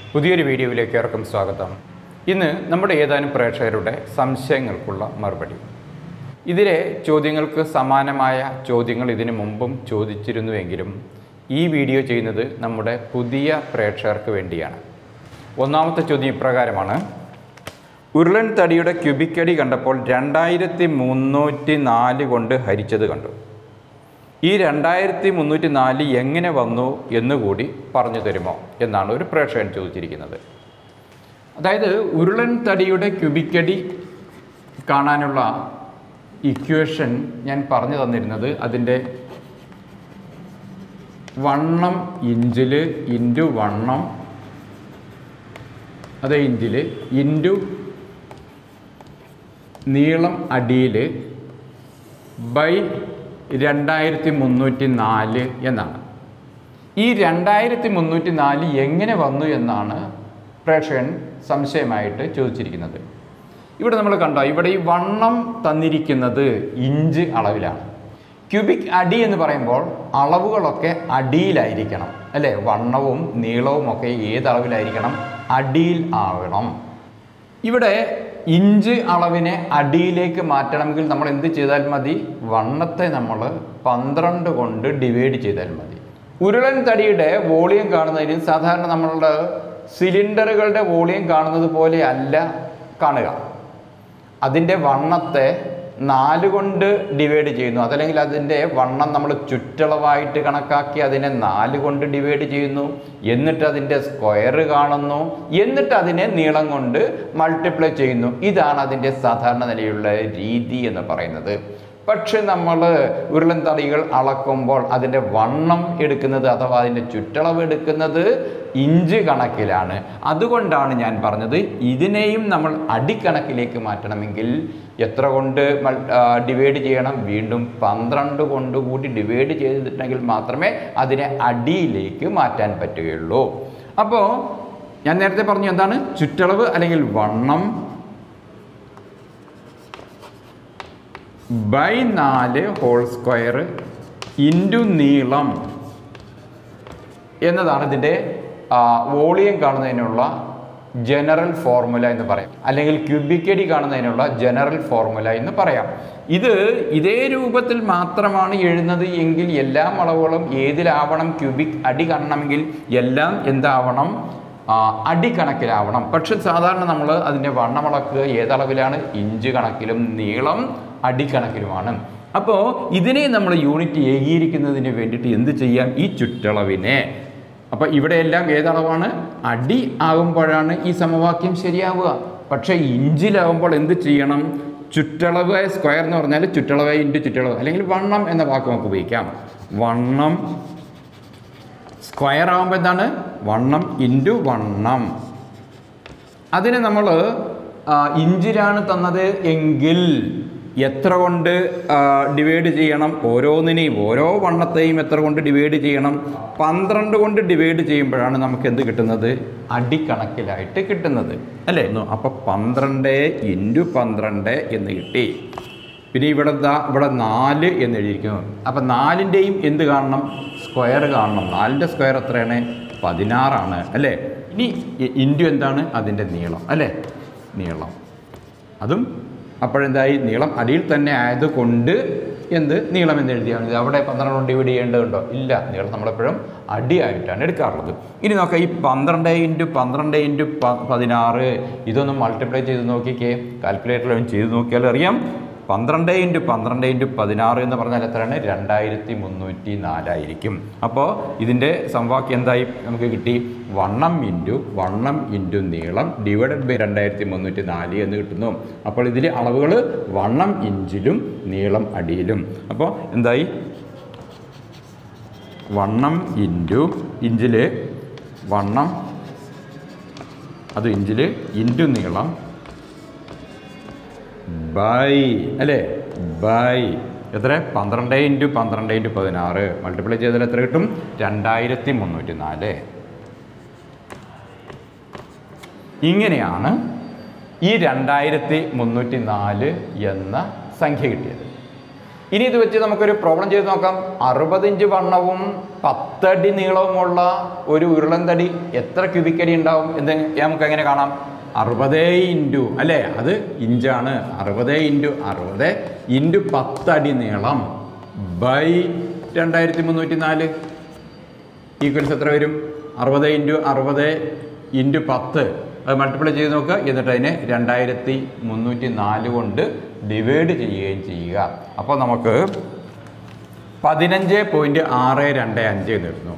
പുതിയൊരു വീഡിയോയിലേക്ക് ഏവർക്കും സ്വാഗതം ഇന്ന് നമ്മുടെ ഏതാനും പ്രേക്ഷകരുടെ സംശയങ്ങൾക്കുള്ള മറുപടി ഇതിലെ ചോദ്യങ്ങൾക്ക് സമാനമായ ചോദ്യങ്ങൾ ഇതിനു മുമ്പും ചോദിച്ചിരുന്നുവെങ്കിലും ഈ വീഡിയോ ചെയ്യുന്നത് നമ്മുടെ പുതിയ പ്രേക്ഷകർക്ക് വേണ്ടിയാണ് ഒന്നാമത്തെ ചോദ്യം ഇപ്രകാരമാണ് ഉരുളൻ തടിയുടെ ക്യൂബിക്കടി കണ്ടപ്പോൾ രണ്ടായിരത്തി മുന്നൂറ്റി നാല് കൊണ്ട് ഹരിച്ചത് കണ്ടു ഈ രണ്ടായിരത്തി മുന്നൂറ്റി നാല് എങ്ങനെ വന്നു എന്നുകൂടി പറഞ്ഞു തരുമോ എന്നാണ് ഒരു പ്രേക്ഷകൻ ചോദിച്ചിരിക്കുന്നത് അതായത് ഉരുളൻ തടിയുടെ ക്യൂബിക്കടി കാണാനുള്ള ഇക്വേഷൻ ഞാൻ പറഞ്ഞു തന്നിരുന്നത് അതിൻ്റെ വണ്ണം ഇഞ്ചിൽ ഇൻറ്റു വണ്ണം അതേ ഇഞ്ചിൽ ഇൻറ്റു നീളം അടിയിൽ ബൈ രണ്ടായിരത്തി മുന്നൂറ്റി നാല് എന്നാണ് ഈ രണ്ടായിരത്തി മുന്നൂറ്റി നാല് എങ്ങനെ വന്നു എന്നാണ് പ്രേക്ഷകൻ സംശയമായിട്ട് ചോദിച്ചിരിക്കുന്നത് ഇവിടെ നമ്മൾ കണ്ടോ ഇവിടെ ഈ വണ്ണം തന്നിരിക്കുന്നത് ഇഞ്ച് അളവിലാണ് ക്യൂബിക് അടി എന്ന് പറയുമ്പോൾ അളവുകളൊക്കെ അടിയിലായിരിക്കണം അല്ലേ വണ്ണവും നീളവും ഒക്കെ ഏത് അളവിലായിരിക്കണം അടിയിൽ ആവണം ഇവിടെ ഇഞ്ച് അളവിനെ അടിയിലേക്ക് മാറ്റണമെങ്കിൽ നമ്മൾ എന്ത് ചെയ്താൽ മതി വണ്ണത്തെ നമ്മൾ പന്ത്രണ്ട് കൊണ്ട് ഡിവൈഡ് ചെയ്താൽ മതി ഉരുളൻ തടിയുടെ വോളിയം കാണുന്നതിന് സാധാരണ നമ്മളുടെ സിലിണ്ടറുകളുടെ വോളിയം കാണുന്നത് പോലെ അല്ല കാണുക അതിൻ്റെ വണ്ണത്തെ നാല് കൊണ്ട് ഡിവൈഡ് ചെയ്യുന്നു അതല്ലെങ്കിൽ അതിൻ്റെ വണ്ണം നമ്മൾ ചുറ്റളവായിട്ട് കണക്കാക്കി അതിനെ നാല് കൊണ്ട് ഡിവൈഡ് ചെയ്യുന്നു എന്നിട്ട് അതിൻ്റെ സ്ക്വയർ കാണുന്നു എന്നിട്ട് അതിനെ നീളം കൊണ്ട് മൾട്ടിപ്ലൈ ചെയ്യുന്നു ഇതാണ് അതിൻ്റെ സാധാരണ നിലയുള്ള രീതി എന്ന് പറയുന്നത് പക്ഷെ നമ്മൾ ഉരുളൻ തടികൾ അളക്കുമ്പോൾ അതിൻ്റെ വണ്ണം എടുക്കുന്നത് അഥവാ അതിൻ്റെ ചുറ്റളവ് എടുക്കുന്നത് ഇഞ്ച് കണക്കിലാണ് അതുകൊണ്ടാണ് ഞാൻ പറഞ്ഞത് ഇതിനെയും നമ്മൾ അടിക്കണക്കിലേക്ക് മാറ്റണമെങ്കിൽ എത്ര കൊണ്ട് ഡിവൈഡ് ചെയ്യണം വീണ്ടും പന്ത്രണ്ട് കൊണ്ട് കൂടി ഡിവൈഡ് ചെയ്തിട്ടുണ്ടെങ്കിൽ മാത്രമേ അതിനെ അടിയിലേക്ക് മാറ്റാൻ പറ്റുകയുള്ളൂ അപ്പോൾ ഞാൻ നേരത്തെ പറഞ്ഞു എന്താണ് ചുറ്റളവ് അല്ലെങ്കിൽ വണ്ണം ബൈ നാല് ഹോൾ സ്ക്വയർ ഇൻറ്റു നീളം എന്നതാണ് ഇതിൻ്റെ വോളിയം കാണുന്നതിനുള്ള ജനറൽ ഫോർമുല എന്ന് പറയാം അല്ലെങ്കിൽ ക്യൂബിക്കടി കാണുന്നതിനുള്ള ജനറൽ ഫോർമുല എന്ന് പറയാം ഇത് ഇതേ രൂപത്തിൽ മാത്രമാണ് എഴുതുന്നത് എങ്കിൽ എല്ലാ അളവുകളും ഏതിലാവണം ക്യൂബിക് അടി കാണണമെങ്കിൽ എല്ലാം എന്താവണം അടിക്കണക്കിലാവണം പക്ഷെ സാധാരണ നമ്മൾ അതിൻ്റെ വണ്ണം അളക്കുക ഏതളവിലാണ് ഇഞ്ച് കണക്കിലും നീളം അടിക്കണക്കിലുമാണ് അപ്പോൾ ഇതിനെ നമ്മൾ യൂണിറ്റ് ഏകീകരിക്കുന്നതിന് വേണ്ടിയിട്ട് എന്ത് ചെയ്യാം ഈ ചുറ്റളവിനെ അപ്പോൾ ഇവിടെയെല്ലാം ഏതളവാണ് അടി ആകുമ്പോഴാണ് ഈ സമവാക്യം ശരിയാവുക പക്ഷേ ഇഞ്ചിലാവുമ്പോൾ എന്ത് ചെയ്യണം ചുറ്റളവ് സ്ക്വയർ എന്ന് പറഞ്ഞാൽ ചുറ്റളവ് ഇൻറ്റു ചുറ്റളവ് അല്ലെങ്കിൽ വണ്ണം എന്ന വാക്ക് നമുക്ക് ഉപയോഗിക്കാം വണ്ണം സ്ക്വയർ ആകുമ്പോൾ എന്താണ് വണ്ണം ഇൻറ്റു വണ്ണം അതിന് നമ്മൾ ഇഞ്ചിലാണ് തന്നത് എങ്കിൽ എത്ര കൊണ്ട് ഡിവൈഡ് ചെയ്യണം ഓരോന്നിനെയും ഓരോ വണ്ണത്തെയും എത്ര കൊണ്ട് ഡിവൈഡ് ചെയ്യണം പന്ത്രണ്ട് കൊണ്ട് ഡിവൈഡ് ചെയ്യുമ്പോഴാണ് നമുക്ക് എന്ത് കിട്ടുന്നത് അടിക്കണക്കിലായിട്ട് കിട്ടുന്നത് അല്ലേ അപ്പോൾ പന്ത്രണ്ട് ഇൻറ്റു പന്ത്രണ്ട് എന്ന് കിട്ടി പിന്നെ ഇവിടെ ദാ ഇവിടെ നാല് എന്ന് എഴുതിയിരിക്കുന്നു അപ്പം നാലിൻ്റെയും എന്ത് കാണണം സ്ക്വയർ കാണണം നാലിൻ്റെ സ്ക്വയർ എത്രയാണ് പതിനാറാണ് അല്ലേ ഇനി ഇൻറ്റു എന്താണ് അതിൻ്റെ നീളം അല്ലേ നീളം അതും അപ്പോഴെന്തായി നീളം അടിയിൽ തന്നെ ആയതുകൊണ്ട് എന്ത് നീളം എന്ന് എഴുതിയാൽ മതി അവിടെ പന്ത്രണ്ട് കൊണ്ട് ഡിവൈഡ് ചെയ്യേണ്ടതുണ്ടോ ഇല്ല നീളം നമ്മളെപ്പോഴും അടിയായിട്ടാണ് എടുക്കാറുള്ളത് ഇനി നോക്കാം ഈ പന്ത്രണ്ട് ഇൻറ്റു പന്ത്രണ്ട് ഇൻറ്റു പതിനാറ് ഇതൊന്ന് മൾട്ടിപ്ലൈ ചെയ്ത് നോക്കിക്കേ കാൽക്കുലേറ്ററിലും ചെയ്ത് നോക്കിയാൽ അറിയാം പന്ത്രണ്ട് ഇൻറ്റു പന്ത്രണ്ട് ഇൻറ്റു പതിനാറ് എന്ന് പറഞ്ഞാൽ എത്രയാണ് രണ്ടായിരത്തി മുന്നൂറ്റി നാലായിരിക്കും അപ്പോൾ ഇതിൻ്റെ സംവാക്യം എന്തായി നമുക്ക് കിട്ടി വണ്ണം ഇൻറ്റു വണ്ണം ഇൻറ്റു നീളം ഡിവൈഡഡ് ബൈ രണ്ടായിരത്തി മുന്നൂറ്റി നാല് എന്ന് കിട്ടുന്നു അപ്പോൾ ഇതിൽ അളവുകൾ വണ്ണം ഇഞ്ചിലും നീളം അടിയിലും അപ്പോൾ എന്തായി വണ്ണം ഇൻറ്റു ഇഞ്ചിൽ വണ്ണം അത് ഇഞ്ചിൽ ഇൻറ്റു നീളം ബൈ അല്ലേ ബൈ എത്ര പന്ത്രണ്ട് ഇൻറ്റു പന്ത്രണ്ട് ഇൻറ്റു പതിനാറ് മൾട്ടിപ്ലൈ ചെയ്താൽ എത്ര കിട്ടും രണ്ടായിരത്തി മുന്നൂറ്റി നാല് ഇങ്ങനെയാണ് ഈ രണ്ടായിരത്തി മുന്നൂറ്റി നാല് എന്ന സംഖ്യ കിട്ടിയത് ഇനി ഇത് വെച്ച് നമുക്കൊരു പ്രോബ്ലം ചെയ്ത് നോക്കാം അറുപത് ഇഞ്ച് വണ്ണവും പത്ത് പത്തടി നീളവുമുള്ള ഒരു ഉരുളൻ തടി എത്ര ക്യൂബിക് അടി ഉണ്ടാവും എന്ന് നമുക്ക് എങ്ങനെ കാണാം അറുപത് ഇൻറ്റു അല്ലേ അത് ഇഞ്ചാണ് അറുപത് ഇൻറ്റു അറുപത് ഇൻറ്റു പത്തടി നീളം ബൈ രണ്ടായിരത്തി മുന്നൂറ്റി നാല് ഈക്വൽസ് എത്ര വരും അറുപത് ഇൻറ്റു അറുപത് ഇൻറ്റു പത്ത് അത് മൾട്ടിപ്ലൈ ചെയ്ത് നോക്കുക എന്നിട്ട് അതിനെ രണ്ടായിരത്തി മുന്നൂറ്റി നാല് കൊണ്ട് ഡിവൈഡ് ചെയ്യുകയും ചെയ്യുക അപ്പോൾ നമുക്ക് പതിനഞ്ച് പോയിൻറ്റ് ആറ് രണ്ട് അഞ്ച് എന്ന് വരുന്നു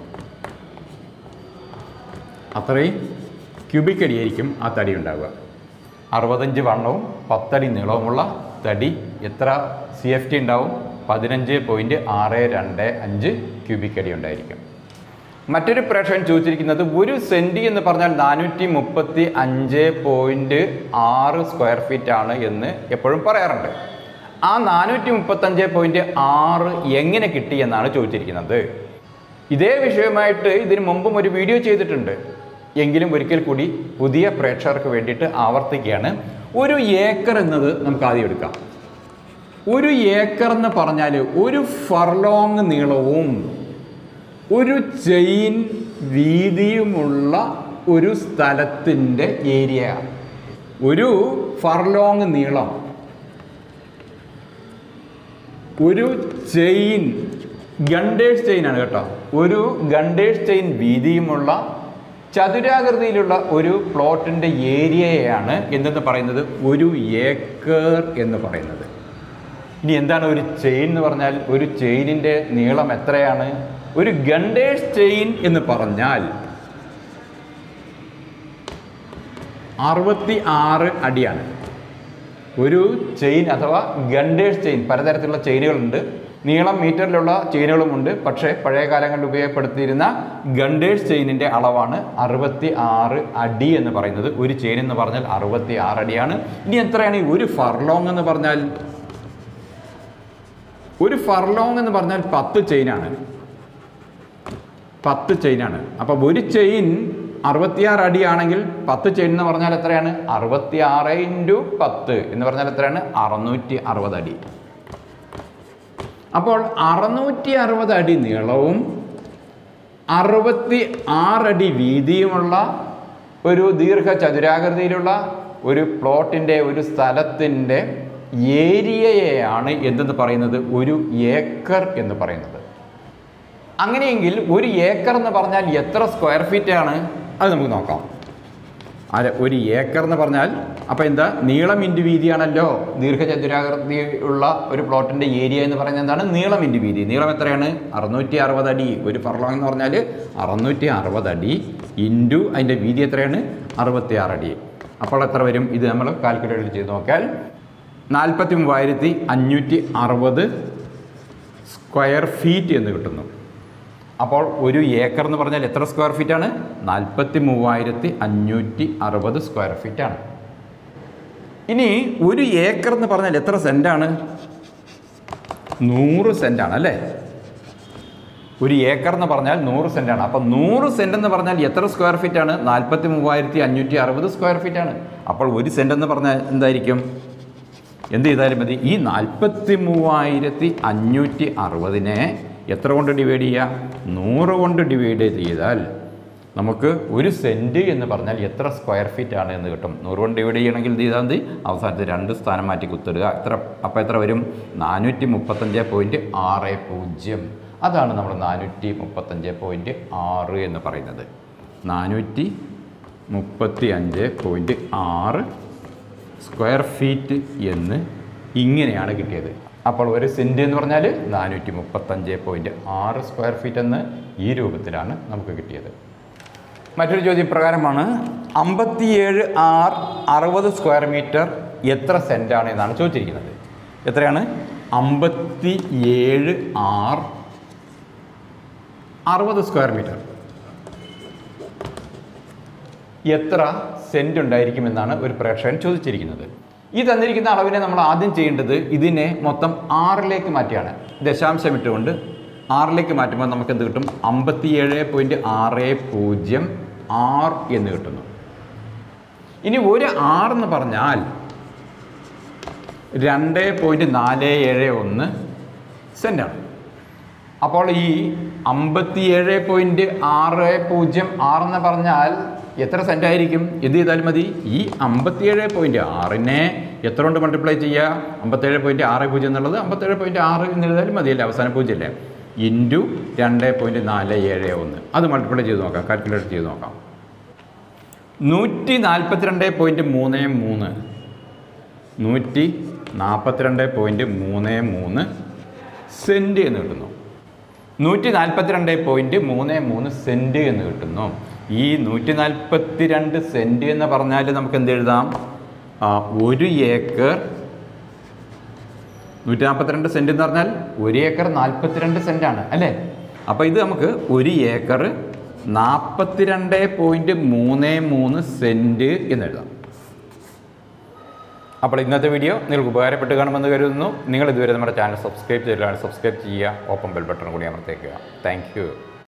അത്രയും ക്യൂബിക് അടിയായിരിക്കും ആ തടി ഉണ്ടാവുക അറുപത്തഞ്ച് വണ്ണവും പത്തടി നീളവുമുള്ള തടി എത്ര സി എഫ് ടി ഉണ്ടാവും പതിനഞ്ച് പോയിൻറ്റ് ആറ് രണ്ട് അഞ്ച് ക്യൂബിക് അടി ഉണ്ടായിരിക്കും മറ്റൊരു പ്രേക്ഷകൻ ചോദിച്ചിരിക്കുന്നത് ഒരു സെൻറ്റി എന്ന് പറഞ്ഞാൽ നാനൂറ്റി മുപ്പത്തി അഞ്ച് പോയിൻറ്റ് ആറ് സ്ക്വയർ ഫീറ്റ് ആണ് എന്ന് എപ്പോഴും പറയാറുണ്ട് ആ നാനൂറ്റി മുപ്പത്തഞ്ച് പോയിൻറ്റ് ആറ് എങ്ങനെ കിട്ടി എന്നാണ് ചോദിച്ചിരിക്കുന്നത് ഇതേ വിഷയമായിട്ട് ഇതിന് മുമ്പും ഒരു വീഡിയോ ചെയ്തിട്ടുണ്ട് എങ്കിലും ഒരിക്കൽ കൂടി പുതിയ പ്രേക്ഷകർക്ക് വേണ്ടിയിട്ട് ആവർത്തിക്കുകയാണ് ഒരു ഏക്കർ എന്നത് നമുക്ക് ആദ്യം എടുക്കാം ഒരു ഏക്കർ എന്ന് പറഞ്ഞാൽ ഒരു ഫർലോങ് നീളവും ഒരു ചെയിൻ വീതിയുമുള്ള ഒരു സ്ഥലത്തിൻ്റെ ഏരിയ ഒരു ഫർലോങ് നീളം ഒരു ചെയിൻ ഗണ്ടേഴ്സ് ചെയിൻ ആണ് കേട്ടോ ഒരു ഗണ്ടേഴ്സ് ചെയിൻ വീതിയുമുള്ള ചതുരാകൃതിയിലുള്ള ഒരു പ്ലോട്ടിൻ്റെ ഏരിയയാണ് എന്തെന്ന് പറയുന്നത് ഒരു ഏക്കർ എന്ന് പറയുന്നത് ഇനി എന്താണ് ഒരു ചെയിൻ എന്ന് പറഞ്ഞാൽ ഒരു ചെയിനിൻ്റെ നീളം എത്രയാണ് ഒരു ഗണ്ടേഴ്സ് ചെയിൻ എന്ന് പറഞ്ഞാൽ അറുപത്തി ആറ് അടിയാണ് ഒരു ചെയിൻ അഥവാ ഗണ്ടേഴ്സ് ചെയിൻ പലതരത്തിലുള്ള ചെയിനുകളുണ്ട് നീളം മീറ്ററിലുള്ള ചെയിനുകളുമുണ്ട് പക്ഷേ പഴയ കാലങ്ങളിൽ ഉപയോഗപ്പെടുത്തിയിരുന്ന ഗണ്ടേഴ്സ് ചെയിനിൻ്റെ അളവാണ് അറുപത്തി ആറ് അടി എന്ന് പറയുന്നത് ഒരു ചെയിൻ എന്ന് പറഞ്ഞാൽ അറുപത്തി ആറ് അടിയാണ് ഇനി എത്രയാണ് ഈ ഒരു ഫർലോങ് എന്ന് പറഞ്ഞാൽ ഒരു ഫർലോങ് എന്ന് പറഞ്ഞാൽ പത്ത് ചെയിനാണ് പത്ത് ചെയിനാണ് അപ്പം ഒരു ചെയിൻ അറുപത്തിയാറ് അടിയാണെങ്കിൽ പത്ത് ചെയിൻ എന്ന് പറഞ്ഞാൽ എത്രയാണ് അറുപത്തിയാറ് ഇൻറ്റു പത്ത് എന്ന് പറഞ്ഞാൽ എത്രയാണ് അറുന്നൂറ്റി അറുപത് അടി അപ്പോൾ അറുന്നൂറ്റി അറുപത് അടി നീളവും അറുപത്തി ആറടി വീതിയുമുള്ള ഒരു ദീർഘചതുരാകൃതിയിലുള്ള ഒരു പ്ലോട്ടിൻ്റെ ഒരു സ്ഥലത്തിൻ്റെ ഏരിയയെയാണ് എന്തെന്ന് പറയുന്നത് ഒരു ഏക്കർ എന്ന് പറയുന്നത് അങ്ങനെയെങ്കിൽ ഒരു ഏക്കർ എന്ന് പറഞ്ഞാൽ എത്ര സ്ക്വയർ ഫീറ്റ് ആണ് അത് നമുക്ക് നോക്കാം അല്ല ഒരു ഏക്കർ എന്ന് പറഞ്ഞാൽ അപ്പോൾ എന്താ നീളം ഇൻറ്റു വീതിയാണല്ലോ ദീർഘചതുരാകൃതി ഉള്ള ഒരു പ്ലോട്ടിൻ്റെ ഏരിയ എന്ന് പറയുന്നത് എന്താണ് നീളം ഇൻറ്റു വീതി നീളം എത്രയാണ് അറുന്നൂറ്റി അറുപത് അടി ഒരു ഫർലോങ് എന്ന് പറഞ്ഞാൽ അറുന്നൂറ്റി അറുപത് അടി ഇൻറ്റു അതിൻ്റെ വീതി എത്രയാണ് അറുപത്തി ആറ് അടി അപ്പോൾ എത്ര വരും ഇത് നമ്മൾ കാൽക്കുലേറ്റ് ചെയ്ത് നോക്കിയാൽ നാൽപ്പത്തി മൂവായിരത്തി അഞ്ഞൂറ്റി അറുപത് സ്ക്വയർ ഫീറ്റ് എന്ന് കിട്ടുന്നു അപ്പോൾ ഒരു ഏക്കർ എന്ന് പറഞ്ഞാൽ എത്ര സ്ക്വയർ ഫീറ്റ് ആണ് നാൽപ്പത്തി മൂവായിരത്തി അഞ്ഞൂറ്റി അറുപത് സ്ക്വയർ ഫീറ്റ് ആണ് ഇനി ഒരു ഏക്കർ എന്ന് പറഞ്ഞാൽ എത്ര സെൻറ്റാണ് നൂറ് സെൻറ്റാണ് അല്ലേ ഒരു ഏക്കർ എന്ന് പറഞ്ഞാൽ നൂറ് സെൻറ്റാണ് അപ്പോൾ നൂറ് സെൻറ്റ് എന്ന് പറഞ്ഞാൽ എത്ര സ്ക്വയർ ഫീറ്റ് ആണ് നാൽപ്പത്തി മൂവായിരത്തി അഞ്ഞൂറ്റി അറുപത് സ്ക്വയർ ഫീറ്റ് ആണ് അപ്പോൾ ഒരു സെൻറ്റ് എന്ന് പറഞ്ഞാൽ എന്തായിരിക്കും എന്ത് ചെയ്താലും മതി ഈ നാൽപ്പത്തി മൂവായിരത്തി അഞ്ഞൂറ്റി അറുപതിനെ എത്ര കൊണ്ട് ഡിവൈഡ് ചെയ്യുക നൂറ് കൊണ്ട് ഡിവൈഡ് ചെയ്താൽ നമുക്ക് ഒരു സെൻറ്റ് എന്ന് പറഞ്ഞാൽ എത്ര സ്ക്വയർ ഫീറ്റ് ആണ് എന്ന് കിട്ടും നൂറ് കൊണ്ട് ഡിവൈഡ് ചെയ്യണമെങ്കിൽ ഇത് ചെയ്താൽ മതി അവസാനത്തെ രണ്ട് സ്ഥാനം മാറ്റി കുത്തിടുക എത്ര അപ്പോൾ എത്ര വരും നാനൂറ്റി മുപ്പത്തഞ്ച് പോയിൻറ്റ് ആറ് പൂജ്യം അതാണ് നമ്മൾ നാനൂറ്റി മുപ്പത്തഞ്ച് പോയിൻറ്റ് ആറ് എന്ന് പറയുന്നത് നാനൂറ്റി മുപ്പത്തി അഞ്ച് പോയിൻറ്റ് ആറ് സ്ക്വയർ ഫീറ്റ് എന്ന് ഇങ്ങനെയാണ് കിട്ടിയത് അപ്പോൾ ഒരു സെൻറ്റ് എന്ന് പറഞ്ഞാൽ നാനൂറ്റി മുപ്പത്തഞ്ച് പോയിൻറ്റ് ആറ് സ്ക്വയർ ഫീറ്റ് എന്ന് ഈ രൂപത്തിലാണ് നമുക്ക് കിട്ടിയത് മറ്റൊരു ചോദ്യം പ്രകാരമാണ് അമ്പത്തിയേഴ് ആർ അറുപത് സ്ക്വയർ മീറ്റർ എത്ര സെൻറ്റാണ് എന്നാണ് ചോദിച്ചിരിക്കുന്നത് എത്രയാണ് അമ്പത്തി ഏഴ് ആർ അറുപത് സ്ക്വയർ മീറ്റർ എത്ര സെൻറ്റ് ഉണ്ടായിരിക്കുമെന്നാണ് ഒരു പ്രേക്ഷകൻ ചോദിച്ചിരിക്കുന്നത് ഈ തന്നിരിക്കുന്ന അളവിനെ നമ്മൾ ആദ്യം ചെയ്യേണ്ടത് ഇതിനെ മൊത്തം ആറിലേക്ക് മാറ്റിയാണ് ദശാംശം ഇട്ടുകൊണ്ട് ആറിലേക്ക് മാറ്റുമ്പോൾ നമുക്ക് എന്ത് കിട്ടും അമ്പത്തിയേഴ് പോയിൻറ്റ് ആറ് പൂജ്യം ആർ എന്ന് കിട്ടുന്നു ഇനി ഒരു ആർ എന്ന് പറഞ്ഞാൽ രണ്ട് പോയിൻറ്റ് നാല് ഏഴ് ഒന്ന് സെൻറ്റാണ് അപ്പോൾ ഈ അമ്പത്തിയേഴ് പോയിൻറ്റ് ആറ് പൂജ്യം ആറെന്ന് പറഞ്ഞാൽ എത്ര സെൻറ്റ് ആയിരിക്കും എന്ത് ചെയ്താലും മതി ഈ അമ്പത്തിയേഴ് പോയിൻറ്റ് ആറിനെ എത്ര കൊണ്ട് മൾട്ടിപ്ലൈ ചെയ്യുക അമ്പത്തേഴ് പോയിൻറ്റ് ആറ് പൂജ്യം എന്നുള്ളത് അമ്പത്തേഴ് പോയിൻറ്റ് ആറ് എന്ന് എഴുതാലും മതിയല്ലേ അവസാന പൂജ്യം അല്ലേ ഇൻറ്റു രണ്ട് പോയിൻറ്റ് നാല് ഏഴ് ഒന്ന് അത് മൾട്ടിപ്ലൈ ചെയ്ത് നോക്കാം കാൽക്കുലേറ്റ് ചെയ്ത് നോക്കാം നൂറ്റി നാൽപ്പത്തിരണ്ട് പോയിൻറ്റ് മൂന്ന് മൂന്ന് നൂറ്റി നാൽപ്പത്തിരണ്ട് പോയിൻറ്റ് മൂന്ന് മൂന്ന് സെൻറ്റ് എന്ന് കിട്ടുന്നു നൂറ്റി നാൽപ്പത്തിരണ്ട് പോയിൻറ്റ് മൂന്ന് മൂന്ന് സെൻറ്റ് എന്ന് കിട്ടുന്നു ഈ നൂറ്റി നാൽപ്പത്തി രണ്ട് സെൻറ്റ് എന്ന് പറഞ്ഞാൽ നമുക്ക് എന്ത് എഴുതാം ആ, ഒരു ഏക്കർ നൂറ്റി നാൽപ്പത്തിരണ്ട് സെൻറ്റ് എന്ന് പറഞ്ഞാൽ ഒരു ഏക്കർ നാൽപ്പത്തിരണ്ട് സെൻറ്റാണ് അല്ലേ അപ്പോൾ ഇത് നമുക്ക് ഒരു ഏക്കർ നാൽപ്പത്തിരണ്ട് പോയിൻറ്റ് മൂന്ന് മൂന്ന് സെൻറ്റ് എന്ന് എഴുതാം അപ്പോൾ ഇന്നത്തെ വീഡിയോ നിങ്ങൾക്ക് ഉപകാരപ്പെട്ട് കാണുമെന്ന് കരുതുന്നു നിങ്ങൾ ഇതുവരെ നമ്മുടെ ചാനൽ സബ്സ്ക്രൈബ് ചെയ്തിട്ടാണ് സബ്സ്ക്രൈബ് ചെയ്യുക ഓപ്പൺ ബെൽ ബട്ടൺ കൂടി അമർത്തേക്കുക താങ്ക് യു